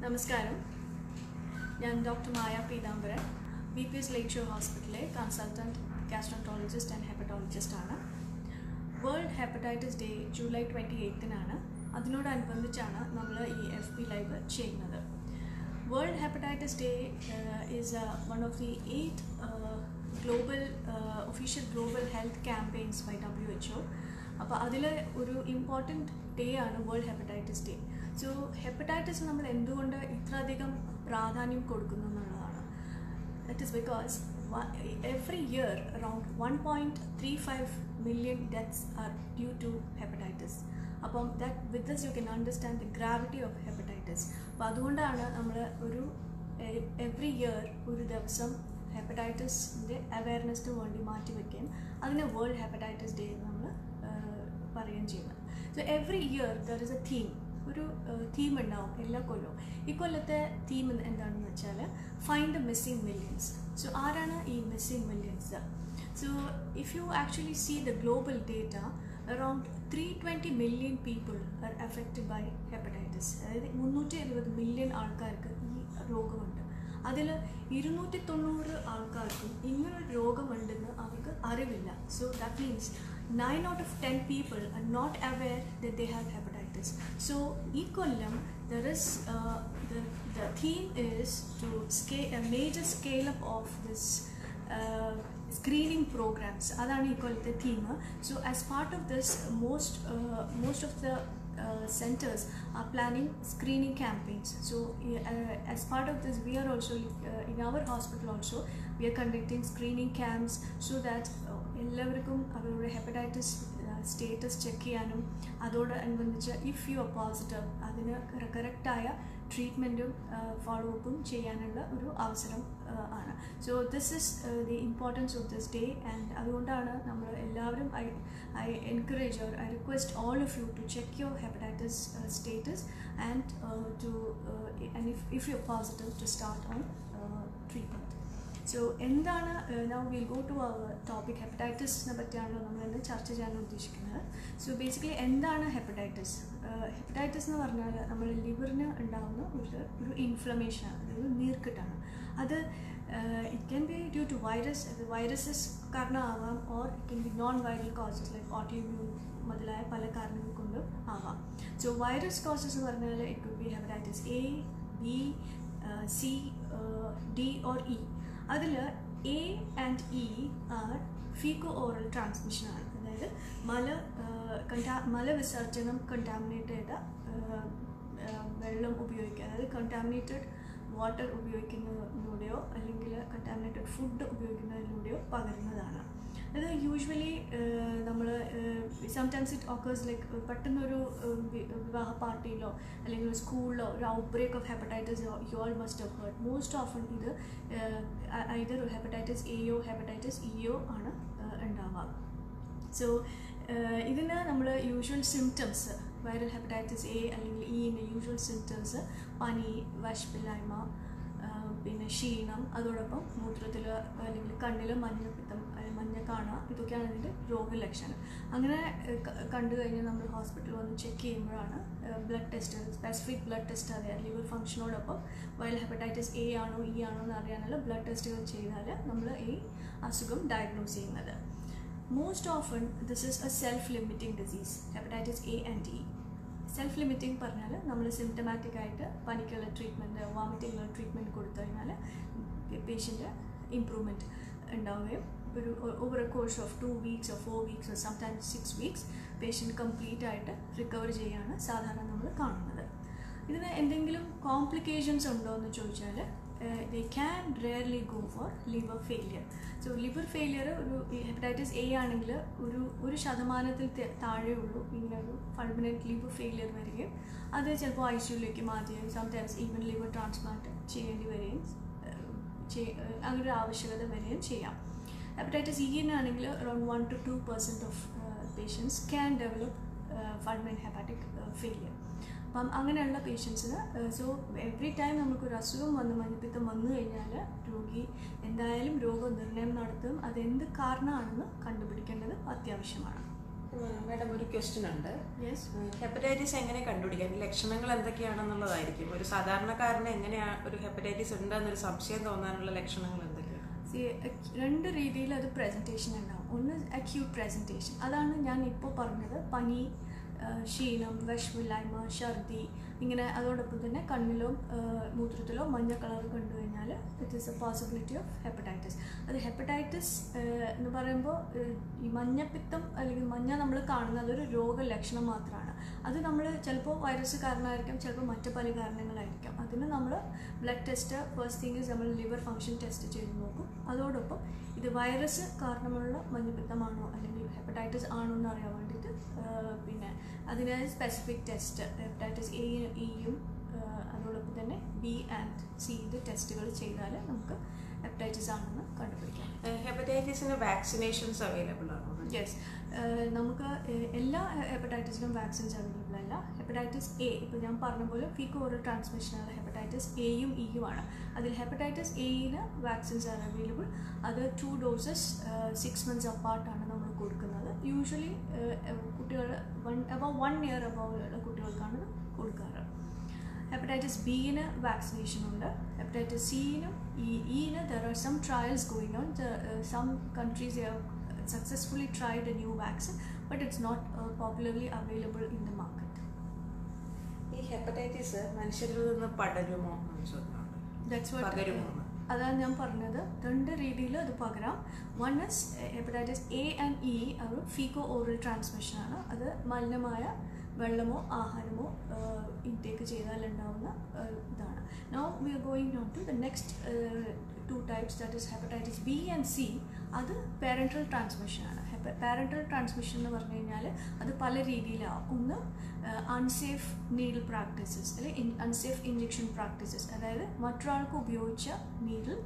നമസ്കാരം ഞാൻ doctor Maya Peethambaran B P S Lakeshore ഹോസ്പിറ്റലിലെ കൺസൾട്ടൻറ്റ് ഗാസ്ട്രോൻട്രോളജിസ്റ്റ് ആൻഡ് ഹെപ്പറ്റോളജിസ്റ്റ് ആണ് World Hepatitis Day July twenty എയ്ത്തിനാണ് അതിനോടനുബന്ധിച്ചാണ് നമ്മൾ ഈ എഫ് പി ലൈവ് ചെയ്യുന്നത് World Hepatitis Day is one of the eight global official global health campaigns by W H O അപ്പോൾ അതിൽ ഒരു ഇമ്പോർട്ടൻറ്റ് ഡേ ആണ് World Hepatitis Day so hepatitis നമ്മൾ എന്തുകൊണ്ട് ഇത്രയധികം പ്രാധാന്യം കൊടുക്കുന്നു എന്നുള്ളതാണ് that is because every year around one point three five million deaths are due to hepatitis അപ്പം that with this you can understand the gravity of hepatitis അപ്പോൾ അതുകൊണ്ടാണ് നമ്മൾ ഒരു എവറി ഇയർ ഒരു ദിവസം ഹെപ്പറ്റൈറ്റിസിൻ്റെ അവയർനെസ്സിന് വേണ്ടി മാറ്റിവെക്കുകയും അതിനെ വേൾഡ് ഹെപ്പറ്റൈറ്റിസ് ഡേ നമ്മൾ പറയുകയും ചെയ്യുന്നത് so every year there is a theme ഒരു തീം ഉണ്ടാവും എല്ലാ കൊല്ലവും ഈ കൊല്ലത്തെ തീം എന്താണെന്ന് വെച്ചാൽ find the missing millions so ആരാണ് ഈ missing millions so if you actually see the global data around three twenty million people are affected by hepatitis അതായത് മുന്നൂറ്റി എഴുപത് മില്യൺ ആൾക്കാർക്ക് ഈ രോഗമുണ്ട് അതിൽ ഇരുന്നൂറ്റി തൊണ്ണൂറ് ആൾക്കാർക്കും ഇങ്ങനൊരു രോഗമുണ്ടെന്ന് അവർക്ക് അറിവില്ല so that means nine out of ten people are not aware that they have hepatitis so ഈ കൊല്ലം there is the theme is to scale major scale up of this screening programs അതാണ് ഈ കൊല്ലത്തെ തീം so as part of this most most of the uh, centers are planning screening campaigns. So, uh, as part of this, we are also uh, in our hospital also we are conducting screening camps so that എല്ലാവർക്കും അവരുടെ hepatitis status check ചെയ്യാനും അതോടനുബന്ധിച്ച് if you are positive അതിന് കറക്റ്റായ ട്രീറ്റ്മെൻറ്റും follow അപ്പും ചെയ്യാനുള്ള ഒരു അവസരം ആണ് so this is the importance of this day and അതുകൊണ്ടാണ് നമ്മൾ എല്ലാവരും I I encourage or I request all of you to check your hepatitis status and to and if if you positive to start on treatment so എന്താണ് now will go to our topic ഹെപ്പറ്റൈറ്റിസിനെ പറ്റിയാണല്ലോ നമ്മൾ ഇന്ന് ചർച്ച ചെയ്യാൻ ഉദ്ദേശിക്കുന്നത് so basically എന്താണ് hepatitis hepatitis എന്ന് പറഞ്ഞാൽ നമ്മൾ ലിവറിന് ഉണ്ടാകുന്ന ഒരു ഒരു ഇൻഫ്ലമേഷനാണ് അതൊരു നീർക്കെട്ടാണ് അത് it can be due to virus viruses കാരണമാവാം or it can be non viral causes like autoimmune മുതലായ പല കാരണങ്ങൾ കൊണ്ടും ആവാം സോ വൈറസ് കോസസ് എന്ന് പറഞ്ഞാൽ it could be hepatitis A B C D or E അതിൽ A and E are faeco oral ട്രാൻസ്മിഷനാണ് അതായത് മല കണ്ടാ മലവിസർജനം കണ്ടാമിനേറ്റ് ചെയ്ത വെള്ളം ഉപയോഗിക്കുക അതായത് കണ്ടാമിനേറ്റഡ് വാട്ടർ ഉപയോഗിക്കുന്നതിലൂടെയോ അല്ലെങ്കിൽ കണ്ടാമിനേറ്റഡ് ഫുഡ് ഉപയോഗിക്കുന്നതിലൂടെയോ പകരുന്നതാണ് അത് യൂഷ്വലി നമ്മൾ സംടൈംസ് ഇറ്റ് ഓക്കേഴ്സ് ലൈക്ക് പെട്ടെന്നൊരു വിവാഹ പാർട്ടിയിലോ അല്ലെങ്കിൽ ഒരു സ്കൂളിലോ ഒരു outbreak of hepatitis you all must have heard most often ഇത് ഐദർ ഹെപ്പറ്റൈറ്റിസ് എയോ ഹെപ്പറ്റൈറ്റിസ് ഇയോ ആണ് ഉണ്ടാവുക സോ ഇതിന് നമ്മൾ usual symptoms viral hepatitis A അല്ലെങ്കിൽ ഇൻ്റെ യൂഷ്വൽ സിംറ്റംസ് പനി വശപ്പില്ലായ്മ പിന്നെ ക്ഷീണം അതോടൊപ്പം മൂത്രത്തിൽ അല്ലെങ്കിൽ കണ്ണിൽ മഞ്ഞപ്പിത്തം മഞ്ഞ കാണുക ഇതൊക്കെയാണ് ഇതിൻ്റെ രോഗലക്ഷണം അങ്ങനെ കണ്ടു കഴിഞ്ഞാൽ നമ്മൾ ഹോസ്പിറ്റലിൽ വന്ന് ചെക്ക് ചെയ്യുമ്പോഴാണ് blood test specific blood test അറിയാം ലിവർ ഫംഗ്ഷനോടൊപ്പം വൈറൽ ഹെപ്പറ്റൈറ്റിസ് എ ആണോ ഇ ആണോ എന്ന് അറിയാനുള്ള ബ്ലഡ് ടെസ്റ്റുകൾ ചെയ്താൽ നമ്മൾ ഈ അസുഖം ഡയഗ്നോസ് ചെയ്യുന്നത് most often this is a self limiting disease hepatitis A and E self limiting പറഞ്ഞാൽ നമ്മൾ സിംറ്റമാറ്റിക് ആയിട്ട് പനിക്കുള്ള ട്രീറ്റ്മെൻറ്റ് വോമിറ്റിങ്ങുള്ള ട്രീറ്റ്മെൻറ്റ് കൊടുത്തു കഴിഞ്ഞാൽ പേഷ്യൻ്റ് ഇമ്പ്രൂവ്മെൻറ്റ് ഉണ്ടാവുകയും ഒരു over a course of two weeks or four weeks or sometimes six weeks patient complete ആയിട്ട് recover ചെയ്യുകയാണ് സാധാരണ നമ്മൾ കാണുന്നത് ഇതിന് എന്തെങ്കിലും കോംപ്ലിക്കേഷൻസ് ഉണ്ടോ എന്ന് ചോദിച്ചാൽ they can rarely go for liver failure so liver failure ഒരു ഹെപ്പറ്റൈറ്റിസ് എ ആണെങ്കിൽ ഒരു ഒരു ശതമാനത്തിൽ താഴെ ഉള്ളൂ ഇങ്ങനെ ഒരു ഫൾമിനറ്റ് ലിവർ ഫെയിലിയർ വരികയും അത് ചിലപ്പോൾ ഐ സിയുലേക്ക് മാറ്റുകയും സംടൈംസ് ഈവൻ ലിവർ ട്രാൻസ്പ്ലാന്റ് ചെയ്യേണ്ടി വരികയും അങ്ങനെ ഒരു ആവശ്യകത വരികയും ചെയ്യാം ഹെപ്പറ്റൈറ്റിസ് ഇനാണെങ്കിൽ around one two two percent of patients can develop fulminant hepatic failure അപ്പം അങ്ങനെയുള്ള പേഷ്യൻസിന് സോ എവറി ടൈം നമുക്കൊരു അസുഖം വന്ന് മഞ്ഞപ്പിത്തം വന്നു കഴിഞ്ഞാൽ രോഗി എന്തായാലും രോഗനിർണയം നടത്തും അതെന്ത് കാരണമാണെന്ന് കണ്ടുപിടിക്കേണ്ടത് അത്യാവശ്യമാണ് മാഡം ഒരു ക്വസ്റ്റ്യൻ ഉണ്ട് യെസ് ഹെപ്പറ്റൈറ്റിസ് എങ്ങനെ കണ്ടുപിടിക്കാം ഈ ലക്ഷണങ്ങൾ എന്തൊക്കെയാണെന്നുള്ളതായിരിക്കും ഒരു സാധാരണക്കാരന് എങ്ങനെയാ ഒരു ഹെപ്പറ്റൈറ്റിസ് ഉണ്ടെന്നൊരു സംശയം തോന്നാനുള്ള ലക്ഷണങ്ങൾ എന്തൊക്കെയാണ് See, ac- രണ്ട് രീതിയിൽ അത് പ്രസൻറ്റേഷൻ ഉണ്ടാവും ഒന്ന് അക്യൂട്ട് പ്രസൻറ്റേഷൻ അതാണ് ഞാൻ ഇപ്പോൾ പറഞ്ഞത് പനി ആ, ക്ഷീണം വിഷമില്ലായ്മ ഛർദി ഇങ്ങനെ അതോടൊപ്പം തന്നെ കണ്ണിലോ ആ, മൂത്രത്തിലോ മഞ്ഞ കളർ കണ്ടു കഴിഞ്ഞാൽ it is a possibility of hepatitis അത് ഹെപ്പറ്റൈറ്റിസ് എന്ന് പറയുമ്പോൾ ഈ മഞ്ഞപ്പിത്തം അല്ലെങ്കിൽ മഞ്ഞ നമ്മൾ കാണുന്നത് ഒരു രോഗലക്ഷണം മാത്രമാണ് അത് നമ്മൾ ചിലപ്പോൾ വൈറസ് കാരണമായിരിക്കാം ചിലപ്പോൾ മറ്റു പല കാരണങ്ങളായിരിക്കാം അതിന് നമ്മൾ blood test first thing is നമ്മൾ ലിവർ ഫങ്ഷൻ ടെസ്റ്റ് ചെയ്ത് നോക്കും അതോടൊപ്പം ഇത് വൈറസ് കാരണമുള്ള മഞ്ഞപ്പിത്തമാണോ അല്ലെങ്കിൽ ഹെപ്പറ്റൈറ്റിസ് ആണോ എന്ന് അറിയാൻ വേണ്ടിയിട്ട് ആ, പിന്നെ അതിന് സ്പെസിഫിക് ടെസ്റ്റ് ഹെപ്പറ്റൈറ്റിസ് എ ഇയും അതോടൊപ്പം തന്നെ ബി ആൻഡ് സി ഇത് ടെസ്റ്റുകൾ ചെയ്താൽ നമുക്ക് ഹെപ്പറ്റൈറ്റിസ് ആണെന്ന് കണ്ടുപിടിക്കാം ഹെപ്പറ്റൈറ്റിസിന് വാക്സിനേഷൻസ് അവൈലബിൾ ആണോ യെസ് നമുക്ക് ഏഹ്, എല്ലാ ഹെപ്പറ്റൈറ്റിസിനും വാക്സിൻസ് അവൈലബിൾ അല്ല ഹെപ്പറ്റൈറ്റിസ് എ ഇപ്പോൾ ഞാൻ പറഞ്ഞ പോലെ ഫീക്കോ ഓറൽ ട്രാൻസ്മിഷനാണ് ഹെപ്പറ്റൈറ്റിസ് എയും ഇയും ആണ് അതിൽ ഹെപ്പറ്റൈറ്റിസ് എയിന് വാക്സിൻസ് ആണ് അവൈലബിൾ അത് ടു ഡോസസ് സിക്സ് മന്ത്സ് അപ്പാർട്ടാണ് നമ്മൾ കൊടുക്കുന്നത് യൂഷ്വലി കുട്ടികൾ one above one year above ഉള്ള കുട്ടികൾക്കാണ് ഇത് കൊടുക്കാറ് ഹെപ്പറ്റൈറ്റിസ് ബിന് വാക്സിനേഷൻ ഉണ്ട് ഹെപ്പറ്റൈറ്റിസ് സിനും ഈ ഇന് there are some trials going on some countries successfully tried a new vaccine but it's not uh, popularly available in the market ഈ ഹെപ്പറ്റൈറ്റിസ് മനുഷ്യരിൽ നിന്ന് പടരുമോ എന്ന് ചോദ്യമുണ്ട് that's what പകരുമോ എന്ന്? അതാണ് ഞാൻ പറഞ്ഞത് രണ്ട് രീതിയിൽ അത് പകരാം one is hepatitis A and E അത് ഫീക്കോ ഓറൽ ട്രാൻസ്മിഷൻ ആണ് അത് മലിനമായ വെള്ളമോ ആഹാരമോ ഇൻടേക്ക് ചെയ്താൽ ഉണ്ടാവുന്ന uh, ഇതാണ് now we are going on to the next two types that is hepatitis B and C അത് പാരൻറ്റൽ ട്രാൻസ്മിഷൻ ആണ് പാരൻറ്റൽ ട്രാൻസ്മിഷൻ എന്ന് പറഞ്ഞു കഴിഞ്ഞാൽ അത് പല രീതിയിലാവും ഒന്ന് അൺസേഫ് നീഡിൽ പ്രാക്ടീസസ് അല്ലെങ്കിൽ അൺസേഫ് ഇഞ്ചെക്ഷൻ പ്രാക്ടീസസ് അതായത് മറ്റൊരാൾക്ക് ഉപയോഗിച്ച നീഡിൽ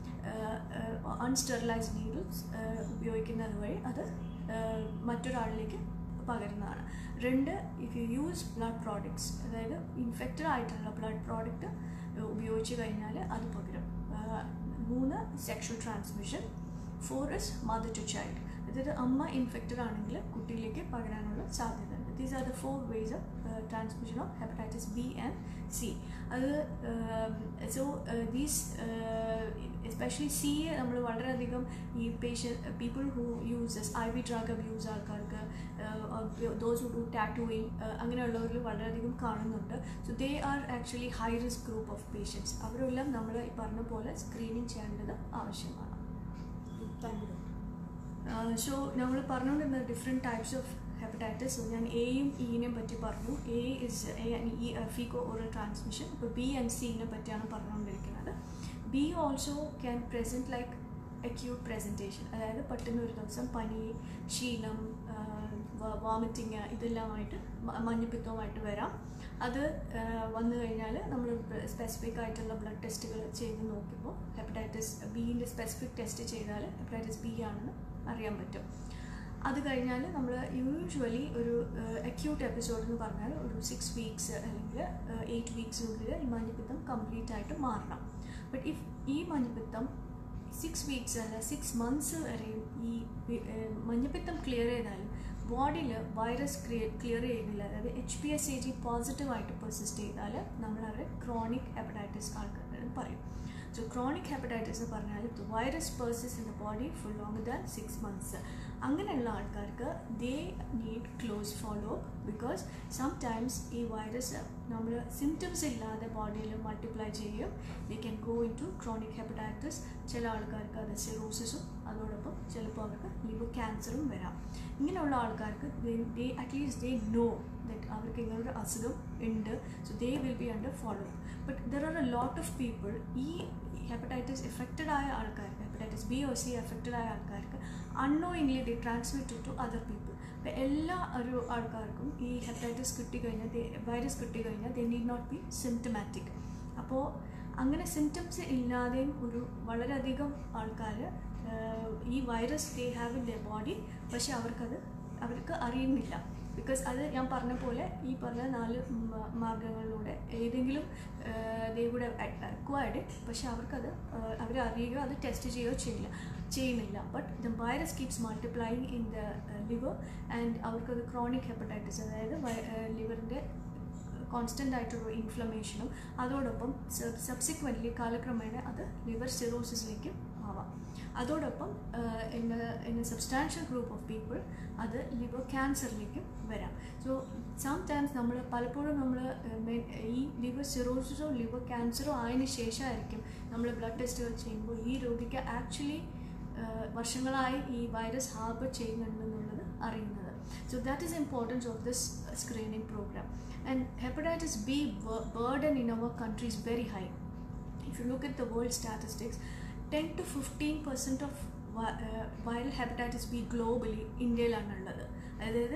അൺസ്റ്റെറിലൈസ്ഡ് നീഡിൽസ് ഉപയോഗിക്കുന്നത് വഴി അത് ആഹ് മറ്റൊരാളിലേക്ക് പകരുന്നതാണ് രണ്ട് if you use blood products അതായത് ഇൻഫെക്റ്റഡ് ആയിട്ടുള്ള ബ്ലഡ് പ്രോഡക്റ്റ് ഉപയോഗിച്ച് കഴിഞ്ഞാൽ അത് പകരും ആഹ് മൂന്ന് sexual transmission four is mother to child അതായത് അമ്മ ഇൻഫെക്റ്റഡ് ആണെങ്കിൽ കുട്ടിയിലേക്ക് പകരാനുള്ള സാധ്യത ഉണ്ട് these are the four ways of transmission of hepatitis B and C അത് സോ ദീസ് എസ്പെഷ്യലി സി നമ്മൾ വളരെയധികം ഈ patient people who uses I V drug abuse ആൾക്കാർക്ക് ദോസ് ഹു ഡു ടാറ്റൂയിങ് അങ്ങനെയുള്ളവരിൽ വളരെയധികം കാണുന്നുണ്ട് so they are actually high risk group of patients അവരെല്ലാം നമ്മൾ ഈ പറഞ്ഞ പോലെ സ്ക്രീനിങ് ചെയ്യേണ്ടത് ആവശ്യമാണ് താങ്ക് യു സോ നമ്മൾ പറഞ്ഞുകൊണ്ടിരുന്ന different types of hepatitis so ഞാൻ എയും ഇനെയും പറ്റി പറഞ്ഞു A is A and E faeco oral transmission ഇപ്പോൾ ബി ആൻഡ് സിനെ പറ്റിയാണ് പറഞ്ഞുകൊണ്ടിരിക്കുന്നത് B also can present like acute presentation അതായത് പെട്ടെന്ന് ഒരു ദിവസം പനി ക്ഷീണം വോമിറ്റിങ് ഇതെല്ലാമായിട്ട് മ- മഞ്ഞപ്പിത്തവുമായിട്ട് വരാം അത് ആ, വന്നു കഴിഞ്ഞാൽ നമ്മൾ സ്പെസിഫിക് ആയിട്ടുള്ള ബ്ലഡ് ടെസ്റ്റുകൾ ചെയ്ത് നോക്കുമ്പോൾ ഹെപ്പറ്റൈറ്റിസ് ബീൻ്റെ സ്പെസിഫിക് ടെസ്റ്റ് ചെയ്താൽ ഹെപ്പറ്റൈറ്റിസ് ബി ആണെന്ന് അറിയാൻ പറ്റും അത് കഴിഞ്ഞാൽ നമ്മൾ യൂഷ്വലി ഒരു അക്യൂട്ട് എപ്പിസോഡ് എന്ന് പറഞ്ഞാൽ ഒരു സിക്സ് വീക്സ് അല്ലെങ്കിൽ എയ്റ്റ് വീക്സിനുള്ളിൽ ഈ മഞ്ഞപ്പിത്തം കംപ്ലീറ്റ് ആയിട്ട് മാറണം ബട്ട് ഇഫ് ഈ മഞ്ഞപ്പിത്തം സിക്സ് വീക്സ് അല്ല സിക്സ് മന്ത്സ് വരെയും ഈ വി- ഏഹ് മഞ്ഞപ്പിത്തം ക്ലിയർ ചെയ്താലും ബോഡിയിൽ വൈറസ് ക്ലിയർ ചെയ്യുന്നില്ല അതായത് H B S A G പോസിറ്റീവായിട്ട് പെർസിസ്റ്റ് ചെയ്താൽ നമ്മൾ അവരെ ക്രോണിക് ഹെപ്പറ്റൈറ്റിസ് ആൾക്കാർ പറയും സോ ക്രോണിക് ഹെപ്പറ്റൈറ്റിസ് എന്ന് പറഞ്ഞാൽ the virus persists in the body full long than six months അങ്ങനെയുള്ള ആൾക്കാർക്ക് they need close follow because sometimes ഈ വൈറസ് നമ്മൾ സിംറ്റംസ് ഇല്ലാതെ ബോഡിയിൽ മൾട്ടിപ്ലൈ ചെയ്യും they can go into chronic hepatitis ചില ആൾക്കാർക്ക് അത് സിറോസിസും അതോടൊപ്പം ചിലപ്പോൾ അവർക്ക് ലിവർ ക്യാൻസറും വരാം ഇങ്ങനെയുള്ള ആൾക്കാർക്ക് they at least they know that അവർക്ക് ഇങ്ങനൊരു അസുഖം ഉണ്ട് so they will be under follow but there are a lot of people ഈ ഹെപ്പറ്റൈറ്റിസ് എഫക്റ്റഡ് ആയ ആൾക്കാർക്ക് hepatitis B or C affected ആയ ആൾക്കാർക്ക് unknowingly they transmit to other people അപ്പോൾ എല്ലാ ഒരു ആൾക്കാർക്കും ഈ ഹെപ്പറ്റൈറ്റിസ് കിട്ടിക്കഴിഞ്ഞാൽ വൈറസ് കിട്ടിക്കഴിഞ്ഞാൽ they need not be symptomatic അപ്പോൾ അങ്ങനെ സിംറ്റംസ് ഇല്ലാതെയും ഒരു വളരെയധികം ആൾക്കാർ ഈ virus they have in the body പക്ഷെ അവർക്കത് അവർക്ക് അറിയുന്നില്ല ബിക്കോസ് അത് ഞാൻ പറഞ്ഞ പോലെ ഈ പറഞ്ഞ നാല് മ- മാർഗങ്ങളിലൂടെ ഏതെങ്കിലും ദേ കൂടെ അക്വയർഡ് പക്ഷെ അവർക്കത് അവർ അറിയുകയോ അത് ടെസ്റ്റ് ചെയ്യുകയോ ചെയ്യില്ല ചെയ്യുന്നില്ല but the virus keeps multiplying in the liver and അവർക്കത് ക്രോണിക് ഹെപ്പറ്റൈറ്റിസ് അതായത് ലിവറിൻ്റെ കോൺസ്റ്റൻ്റ് ആയിട്ടുള്ള ഇൻഫ്ലമേഷനും അതോടൊപ്പം സബ്സിക്വൻ്റ്ലി കാലക്രമേണ അത് ലിവർ സിറോസിസിലേക്കും ആവാം അതോടൊപ്പം in in a substantial group of people അത് ലിവർ ക്യാൻസറിലേക്കും വരാം സോ സം ടൈംസ് നമ്മൾ പലപ്പോഴും നമ്മൾ ഈ ലിവർ സിറോസിസോ ലിവർ ക്യാൻസറോ ആയതിനു ശേഷമായിരിക്കും നമ്മൾ ബ്ലഡ് ടെസ്റ്റുകൾ ചെയ്യുമ്പോൾ ഈ രോഗിക്ക് ആക്ച്വലി വർഷങ്ങളായി ഈ വൈറസ് ഹാർബർ ചെയ്യുന്നുണ്ടെന്നുള്ളത് അറിയുന്നത് so that is importance of this screening programme and hepatitis B burden in our country is very high if you look at the world statistics 10 to 15 percent of vi- uh, viral hepatitis b globally ഇന്ത്യയിലാണുള്ളത് അതായത്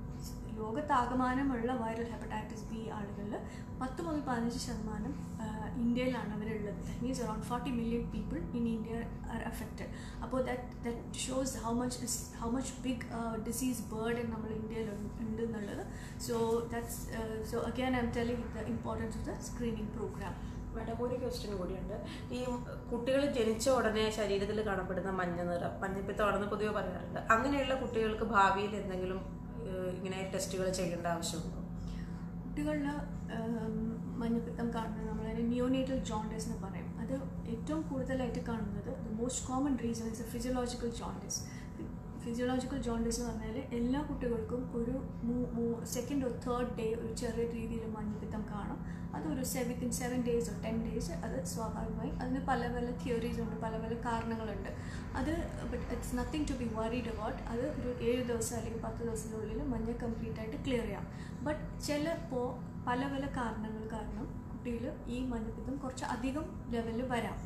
ലോകത്താകമാനമുള്ള viral hepatitis B ആളുകളിൽ പത്ത് മുതൽ പതിനഞ്ച് ശതമാനം ആഹ്, ഇന്ത്യയിലാണ് അവരുള്ളത് that means around forty million people in India are affected അപ്പോൾ that that shows how much is how much big disease burden നമ്മൾ ഇന്ത്യയിൽ ഉണ്ട് എന്നുള്ളത് so that's so again I'm telling the importance of the screening programme madam ഒരു question കൂടിയുണ്ട് ഈ കുട്ടികൾ ജനിച്ച ഉടനെ ശരീരത്തിൽ കാണപ്പെടുന്ന മഞ്ഞ നിറം മഞ്ഞപ്പിത്തമാണെന്ന് പൊതുവെ പറയാറുണ്ട് അങ്ങനെയുള്ള കുട്ടികൾക്ക് ഭാവിയിൽ എന്തെങ്കിലും ഏഹ്, ഇങ്ങനെ ടെസ്റ്റുകൾ ചെയ്യേണ്ട ആവശ്യമുണ്ടോ കുട്ടികളിൽ മഞ്ഞപ്പിത്തം കാണുന്നത് നമ്മൾ അതിന് നിയോനേറ്റൽ ജോണ്ടിസ് എന്ന് പറയും അത് ഏറ്റവും കൂടുതലായിട്ട് കാണുന്നത് the most common reason is a physiological jaundice physiological jaundice എന്ന് പറഞ്ഞാൽ എല്ലാ കുട്ടികൾക്കും ഒരു സെക്കൻഡ് ഒരു തേർഡ് ഡേ ഒരു ചെറിയ രീതിയിൽ മഞ്ഞപ്പിത്തം കാണും അതൊരു seven within seven days ten days അത് സ്വാഭാവികമായി അതിന് പല പല തിയറീസ് ഉണ്ട് പല പല കാരണങ്ങളുണ്ട് അത് but it's nothing to be worried about അത് ഒരു ഏഴ് ദിവസം അല്ലെങ്കിൽ പത്ത് ദിവസത്തിനുള്ളിൽ മഞ്ഞ കംപ്ലീറ്റ് ആയിട്ട് ക്ലിയർ ചെയ്യാം ബട്ട് ചിലപ്പോൾ പല പല കാരണങ്ങൾ കാരണം കുട്ടിയിൽ ഈ മഞ്ഞപ്പിത്തം കുറച്ച് അധികം ലെവലിൽ വരാം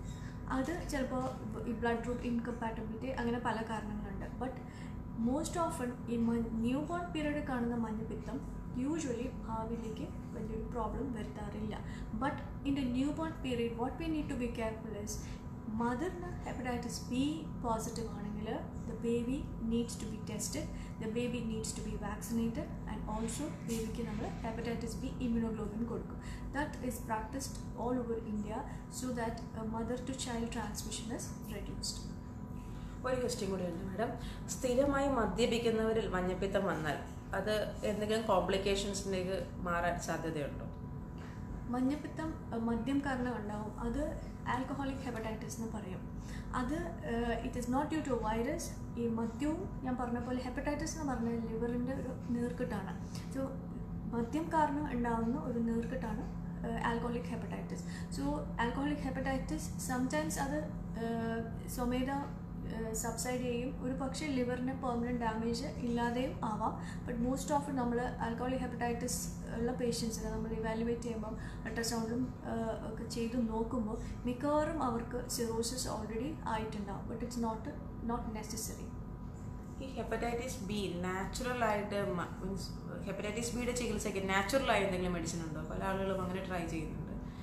അത് ചിലപ്പോൾ ഈ ബ്ലഡ് ഗ്രൂപ്പ് ഇൻകമ്പാറ്റബിലിറ്റി അങ്ങനെ പല കാരണങ്ങളുണ്ട് ബട്ട് മോസ്റ്റ് ഓഫൺ ഈ ന്യൂ ബോൺ പീരീഡ് കാണുന്ന മഞ്ഞപ്പിത്തം യൂഷ്വലി ഭാവിയിലേക്ക് വലിയൊരു പ്രോബ്ലം വരുത്താറില്ല but in the newborn period what we need to be careful is മദറിന് ഹെപ്പറ്റൈറ്റിസ് ബി പോസിറ്റീവ് ആണെങ്കിൽ the baby needs to be tested the baby needs to be vaccinated and also ബേബിക്ക് നമ്മൾ hepatitis B immunoglobulin കൊടുക്കും that is practised all over India so that mother to child transmission is reduced ഒരു question കൂടിയുണ്ട് madam സ്ഥിരമായി മദ്യപിക്കുന്നവരിൽ മഞ്ഞപ്പിത്തം വന്നാൽ അത് എന്തെങ്കിലും കോംപ്ലിക്കേഷൻസിലേക്ക് മാറാൻ സാധ്യതയുണ്ടോ മഞ്ഞപ്പിത്തം അഹ് മദ്യം കാരണം ഉണ്ടാവും അത് ആൽക്കഹോളിക് ഹെപ്പറ്റൈറ്റിസ് എന്ന് പറയും അത് it is not due to virus ഈ മദ്യവും ഞാൻ പറഞ്ഞ പോലെ ഹെപ്പറ്റൈറ്റിസ് എന്ന് പറഞ്ഞാൽ ലിവറിൻ്റെ ഒരു നീർക്കെട്ടാണ് സോ മദ്യം കാരണം ഉണ്ടാവുന്ന ഒരു നീർക്കെട്ടാണ് alcoholic hepatitis so alcoholic hepatitis sometimes അത് ആഹ് സ്വമേധ സബ്സൈഡ് ചെയ്യും ഒരു പക്ഷേ ലിവറിന് പെർമനൻറ്റ് ഡാമേജ് ഇല്ലാതെയും ആവാം ബട്ട് മോസ്റ്റ് ഓഫ് നമ്മൾ ആൽക്കഹോളിക് ഹെപ്പറ്റൈറ്റിസ് ഉള്ള പേഷ്യൻസിനെ നമ്മൾ ഇവാലുവേറ്റ് ചെയ്യുമ്പോൾ അൾട്രാസൗണ്ടും ഒക്കെ ചെയ്ത് നോക്കുമ്പോൾ മിക്കവാറും അവർക്ക് സിറോസിസ് ഓൾറെഡി ആയിട്ടുണ്ടാവും but it's not not necessary ഈ ഹെപ്പറ്റൈറ്റിസ് ബി നാച്ചുറൽ ആയിട്ട് മീൻസ് ഹെപ്പറ്റൈറ്റിസ് ബിയുടെ ചികിത്സയ്ക്ക് നാച്ചുറൽ ആയി എന്തെങ്കിലും മെഡിസിൻ ഉണ്ടോ പല ആളുകളും അങ്ങനെ ട്രൈ ചെയ്യുന്നുണ്ട്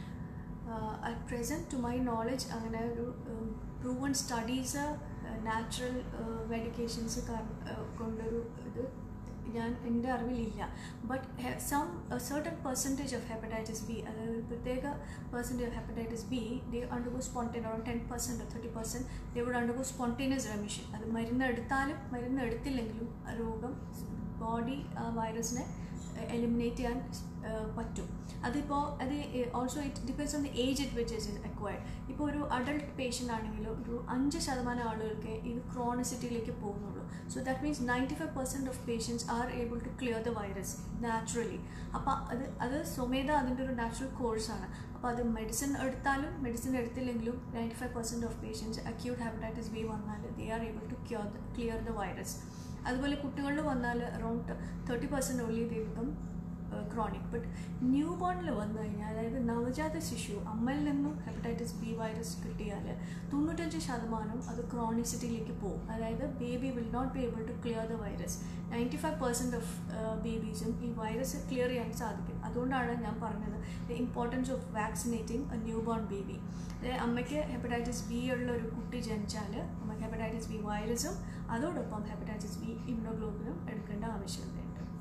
at present to my knowledge അങ്ങനെ ഒരു പ്രൂവൺ സ്റ്റഡീസ് നാച്ചുറൽ മെഡിക്കേഷൻസ് കൊണ്ടൊരു ഇത് ഞാൻ എൻ്റെ അറിവിലില്ല but some certain percentage of hepatitis B അതായത് ഒരു പ്രത്യേക percentage of hepatitis B they undergo spontaneous around ten percent thirty percent they would undergo spontaneous remission അത് മരുന്ന് എടുത്താലും മരുന്ന് എടുത്തില്ലെങ്കിലും ആ രോഗം ബോഡി ആ വൈറസിനെ എലിമിനേറ്റ് ചെയ്യാൻ ഏഹ് പറ്റും അതിപ്പോൾ അത് also it depends on the age it which is acquired ഇപ്പോൾ ഒരു അഡൾട്ട് പേഷ്യൻ്റ് ആണെങ്കിലും ഒരു അഞ്ച് ശതമാനം ആളുകൾക്ക് ഇത് ക്രോണിസിറ്റിയിലേക്ക് പോകുന്നുള്ളൂ so that means ninety five percent of patients are able to clear the virus naturally അപ്പോൾ അത് അത് സ്വമേധ അതിൻ്റെ ഒരു നാച്ചുറൽ കോഴ്സാണ് അപ്പോൾ അത് മെഡിസിൻ എടുത്താലും മെഡിസിൻ എടുത്തില്ലെങ്കിലും ninety five percent of patients acute hepatitis B വന്നാൽ they are able to cure clear the virus അതുപോലെ കുട്ടികളിൽ വന്നാൽ around thirty percent only they become chronic but new ബോണിൽ വന്നു കഴിഞ്ഞാൽ അതായത് നവജാത ശിശു അമ്മയിൽ നിന്നും ഹെപ്പറ്റൈറ്റിസ് ബി വൈറസ് കിട്ടിയാൽ തൊണ്ണൂറ്റഞ്ച് ശതമാനം അത് ക്രോണിസിറ്റിയിലേക്ക് പോകും അതായത് baby will not be able to clear the virus ninety five percent of ബേബീസും ഈ വൈറസ് ക്ലിയർ ചെയ്യാൻ സാധിക്കും അതുകൊണ്ടാണ് ഞാൻ പറഞ്ഞത് the importance of vaccinating a newborn baby അതായത് അമ്മയ്ക്ക് ഹെപ്പറ്റൈറ്റിസ് ബി ഉള്ള ഒരു കുട്ടി ജനിച്ചാൽ അമ്മയ്ക്ക് ഹെപ്പറ്റൈറ്റിസ് ബി വൈറസും അതോടൊപ്പം ഹെപ്പറ്റൈറ്റിസ് ബി ഇമ്യൂണോഗ്ലോബിനും എടുക്കേണ്ട ആവശ്യകതയുണ്ട്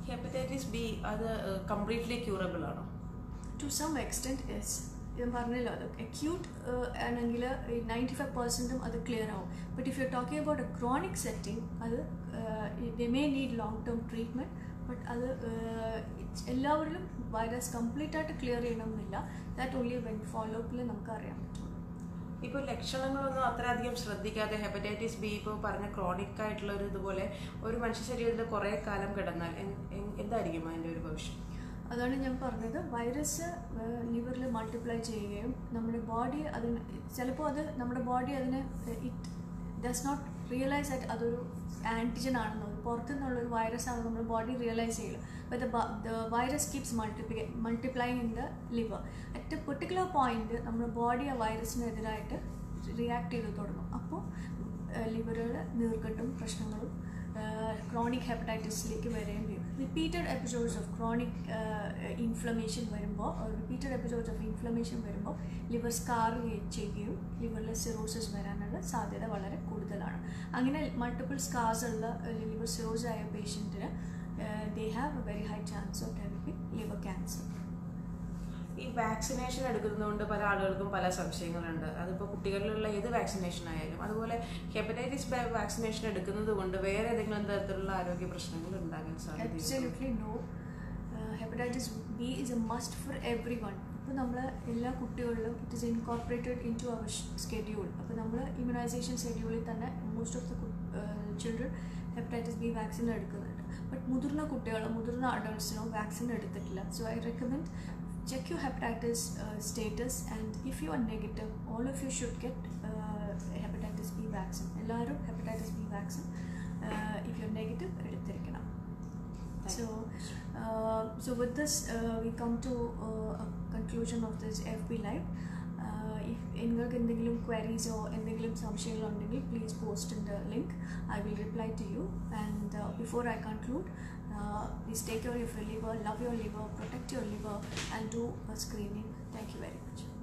ഹെപ്പറ്റൈറ്റിസ് ബി അത് കംപ്ലീറ്റ്ലി ക്യൂറബിൾ ആണോ ടു സം എക്സ്റ്റെൻറ്റ് എസ് ഞാൻ പറഞ്ഞല്ലോ അത് അക്യൂട്ട് ആണെങ്കിൽ നയൻറ്റി ഫൈവ് പെർസെൻറ്റും അത് ക്ലിയർ ആവും but if you talking about a chronic setting അത് they may need long term treatment but അത് uh, it's എല്ലാവരിലും വൈറസ് കംപ്ലീറ്റ് ആയിട്ട് ക്ലിയർ ചെയ്യണമെന്നില്ല ദാറ്റ് ഓൺലി വെൻ ഫോളോ അപ്പിൽ നമുക്ക് അറിയാൻ പറ്റുള്ളൂ ഇപ്പോൾ ലക്ഷണങ്ങളൊന്നും അത്രയധികം ശ്രദ്ധിക്കാതെ ഹെപ്പറ്റൈറ്റിസ് ബി ഇപ്പോൾ പറഞ്ഞ ക്രോണിക് ആയിട്ടുള്ള ഒരു ഇതുപോലെ ഒരു മനുഷ്യ ശരീരത്തിൽ കുറേ കാലം കിടന്നാൽ എൻ- എൻ- എന്തായിരിക്കും അതിൻ്റെ ഒരു ഭവിഷ്യം അതാണ് ഞാൻ പറഞ്ഞത് വൈറസ് ലിവറിൽ മൾട്ടിപ്ലൈ ചെയ്യുകയും നമ്മുടെ ബോഡി അതിന് ചിലപ്പോൾ അത് നമ്മുടെ ബോഡി അതിനെ ഇറ്റ് ഡസ് നോട്ട് റിയലൈസ് ആയിട്ട് അതൊരു ആൻറ്റിജൻ ആണെന്നോ പുറത്തു നിന്നുള്ളൊരു വൈറസ് ആണെന്ന് നമ്മുടെ ബോഡി റിയലൈസ് ചെയ്യില്ല but the virus keeps multiply multiplying in the liver at a particular point നമ്മുടെ ബോഡി ആ വൈറസിനെതിരായിട്ട് റിയാക്ട് ചെയ്ത് തുടങ്ങും അപ്പോൾ ലിവറുകൾ നീർക്കെട്ടും പ്രശ്നങ്ങളും ക്രോണിക് ഹെപ്പറ്റൈറ്റിസിലേക്ക് വരികയും ചെയ്യും repeated episodes of chronic inflammation വരുമ്പോൾ റിപ്പീറ്റഡ് എപ്പിസോഡ്സ് ഓഫ് ഇൻഫ്ലമേഷൻ വരുമ്പോൾ ലിവർ സ്കാർ ചെയ്യുകയും ലിവറിൽ സിറോസിസ് വരാനുള്ള സാധ്യത വളരെ കൂടുതലാണ് അങ്ങനെ മൾട്ടിപ്പിൾ സ്കാർസ് ഉള്ള ലിവർ സിറോസ് ആയ പേഷ്യൻറ്റിന് they have a very high chance of developing liver cancer ഈ വാക്സിനേഷൻ എടുക്കുന്നതുകൊണ്ട് പല ആളുകൾക്കും പല സംശയങ്ങളുണ്ട് അതിപ്പോൾ കുട്ടികളിലുള്ള ഏത് വാക്സിനേഷൻ ആയാലും അതുപോലെ ഹെപ്പറ്റൈറ്റിസ് ബി വാക്സിനേഷൻ എടുക്കുന്നത് കൊണ്ട് വേറെ ഏതെങ്കിലും തരത്തിലുള്ള ആരോഗ്യ പ്രശ്നങ്ങൾ ഉണ്ടാകാൻ സാധ്യതയുണ്ട് absolutely no hepatitis B is a must for everyone ഇപ്പോൾ നമ്മൾ എല്ലാ കുട്ടികളിലും it is incorporated into our schedule അപ്പോൾ നമ്മൾ ഇമ്മ്യൂണൈസേഷൻ ഷെഡ്യൂളിൽ തന്നെ most of the children hepatitis B vaccine എടുക്കുന്നുണ്ട് ബട്ട് മുതിർന്ന കുട്ടികളോ മുതിർന്ന അഡൾട്ട്സിനോ വാക്സിൻ എടുത്തിട്ടില്ല so I recommend check your hepatitis uh, status and if you are negative all of you should get uh, hepatitis b vaccine എല്ലാവരും hepatitis b vaccine uh, if you're negative എടുത്തിരിക്കണം so uh, so with this uh, we come to uh, a conclusion of this fb live uh, if നിങ്ങൾക്ക് എന്തെങ്കിലും ക്വയറീസോ എന്തെങ്കിലും സംശയങ്ങളുണ്ടെങ്കിൽ please post in the link I will reply to you and before I conclude please take care of your liver, love your liver, protect your liver, and do a screening. Thank you very much.